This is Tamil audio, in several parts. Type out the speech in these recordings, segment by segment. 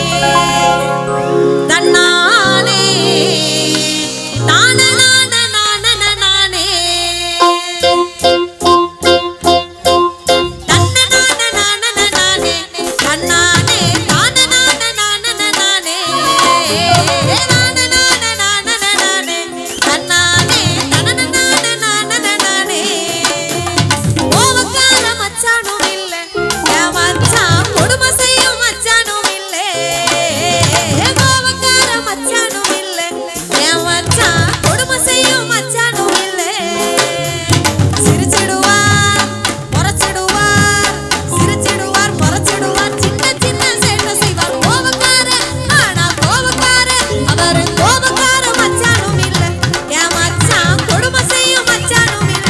தன்னானே நான நான நான நானே தன்ன நான நான நானே தன்னானே நான நான நான நானே நான நான நான நானே தன்னானே தனன நான நான நானே கோவக்கார மச்சானும் இல்ல என் மச்சான் கொடுமை செய்யும் மச்சானும் இல்ல கோவக்கார மச்சானும் இல்ல என் மச்சான் கொடுமை செய்யும் மச்சானும் இல்ல சிரிச்சிடுவார் முறைச்சிடுவார் சிரிச்சிடுவார் முறைச்சிடுவார் சின்ன சின்ன சேட்டை செய்வார் கோவக்கார ஆனா கோவக்கார அவர் கோவக்கார மச்சானும் இல்ல என் மச்சான் கொடுமை செய்யும் மச்சானும் இல்ல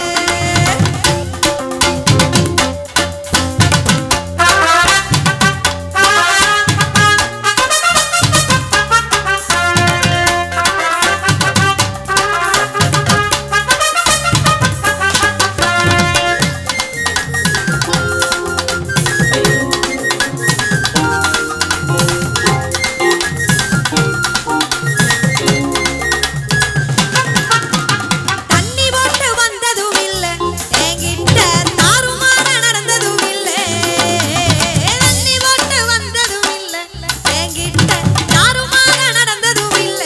தண்ணி போட்டு வந்ததும் இல்ல என்கிட்ட தாறுமாற நடந்ததும் இல்ல தண்ணி போட்டு வந்ததும் இல்ல என்கிட்ட தாறுமாற நடந்ததும் இல்ல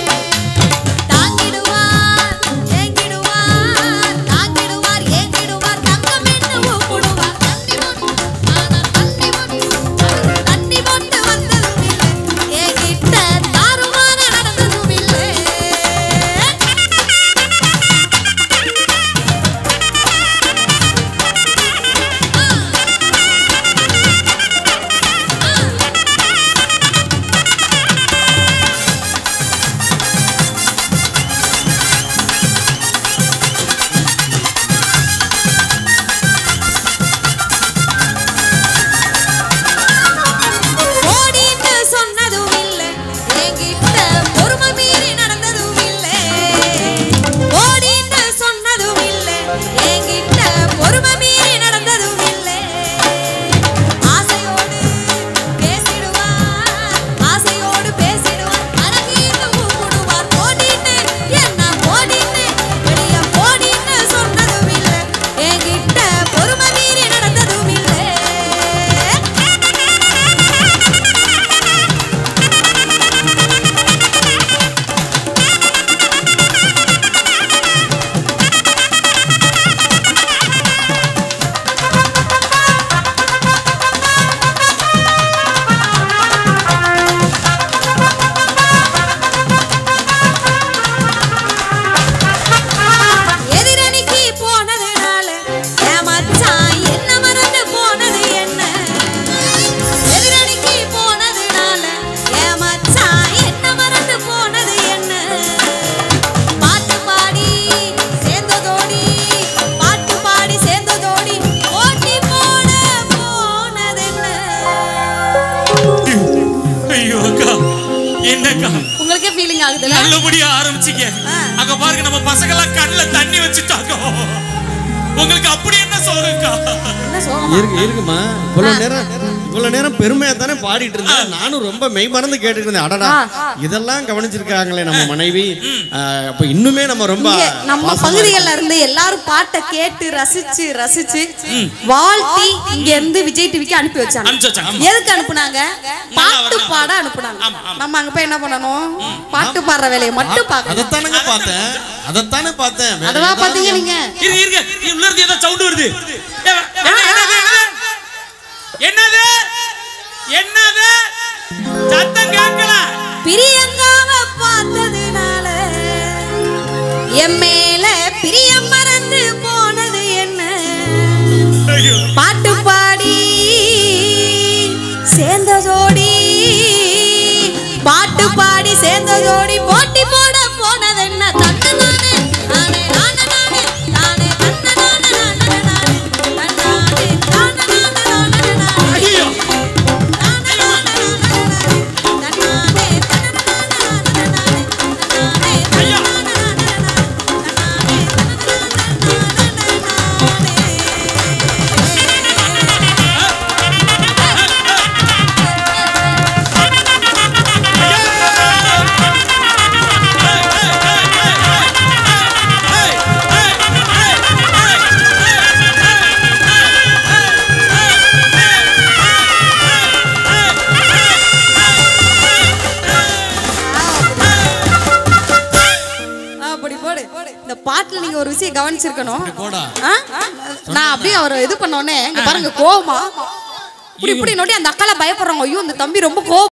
தாங்கிடுவார் ஏங்கிடுவார் தாங்கிடுவார் ஏங்கிடுவார் தங்கம் என்ன கூடுவார் தண்ணி போட்டு ஆனா தண்ணி போட்டு அவர் தண்ணி போட்டு வந்ததும் இல்ல என்கிட்ட தாறுமாற நடந்ததும் இல்ல ஓடின்னு சொன்னதும் இல்ல என்கிட்ட பொறுமை மீறி நடந்ததும் இல்ல ஓடின்னு சொன்னதும் இல்ல என்கிட்ட பொறுமை மீறி நடந்ததும் இல்ல ஆசையோடு பேசிடுவார் ஆசையோடு பேசிடுவார் அழகீன்னு கூப்பிடுவார் ஓடின்னு என்ன ஓடின்னு வெளிய ஓடின்னு சொன்னதும் இல்ல என்கிட்ட பொறுமை மீறி நடந்ததும் இல்ல எதிரணிக்கு போனதுனால என் மச்சான் என்ன மறந்து போனது என்ன எதிரணிக்கு போனதுனால என் மச்சான் என்ன மறந்து போனது என்ன பாட்டு பாடி சேர்ந்ததோடி பாட்டு பாடி சேர்ந்ததோடி ஓட்டி போட போனது என்ன ஐயோ அக்கா என்னக்கா உங்களுக்கே ஃபீலிங் ஆகுதுல்ல நல்லபடியா ஆரம்பிச்சீங்க ஆ. அங்க பாருங்க நம்ம பசங்க எல்லாம் கண்ணுல தண்ணி வச்சுட்டாங்க உங்களுக்கு அப்படி என்ன சோகக்கா என்ன சோகமா இருக்கு இருக்குமா இவ்வளவு நேரம் இவ்வளவு நேரம் பெருமையா தானே பாடிட்டு இருந்தேன் நானும் ரொம்ப மெய் மறந்து கேட்டுட்டு இருந்தேன் அடடா இதெல்லாம் கவனிச்சிருக்காங்களே நம்ம மனைவி ஆஹ், அப்ப இன்னுமே நம்ம ரொம்ப இங்க நம்ம பாசமா பகுதிகள்ல இருந்து எல்லாரும் பாட்டை கேட்டு ரசிச்சு ரசிச்சு வாழ்த்தி இங்க இருந்து விஜய் டிவிக்கு அனுப்பி வச்சாங்க அனுப்பிச்சு வச்சாங்க, ஆமா. எதுக்கு அனுப்புனாங்க பாட்டு பாட அனுப்புனாங்க ஆமா, ஆமா. நம்ம அங்க போய் என்ன பண்ணணும் பாட்டு பாடுற வேலையை மட்டும் பார்க்கணும் அதைத்தானங்க பார்த்தேன் அதைத்தானே பார்த்தேன் வேற அதவா ஏதாவது- பாத்தீங்க நீங்க இருங்க இருங்க உள்ள இருந்து ஏதோ சவுண்ட் வருது ஏ, என்ன- என்னது என்னது என்னது சத்தம் கேட்கல பிரியங்காவ பார்த்ததுனால என் மேல பிரியம் மறந்து போனது என்ன ஐயோ பாட்டு பாடி சேர்ந்த ஜோடி பாட்டு பாடி சேர்ந்த ஜோடி போட்டி போட போனது என்ன தன்ன நானே நானே நானே நானே நானே தன்ன நானே நானே நானே தன்னானே தானே நானே நானே நானே ஐயோ நானே நானே நானே தன்னானே தன்னே நானே நானே தன்னானே ஐயா. தன்னானே நானே நானே இந்த பாட்டுல நீங்க ஒரு விஷயம் கவனிச்சிருக்கணும் போடா ஆ? நான் அப்படியே அவரை இது பண்ண உடனே இங்க பாருங்க கோவமா இப்படி இப்படி நோட்டி அந்த அக்கால பயப்படுறாங்க ஐயோ இந்த தம்பி ரொம்ப கோவம்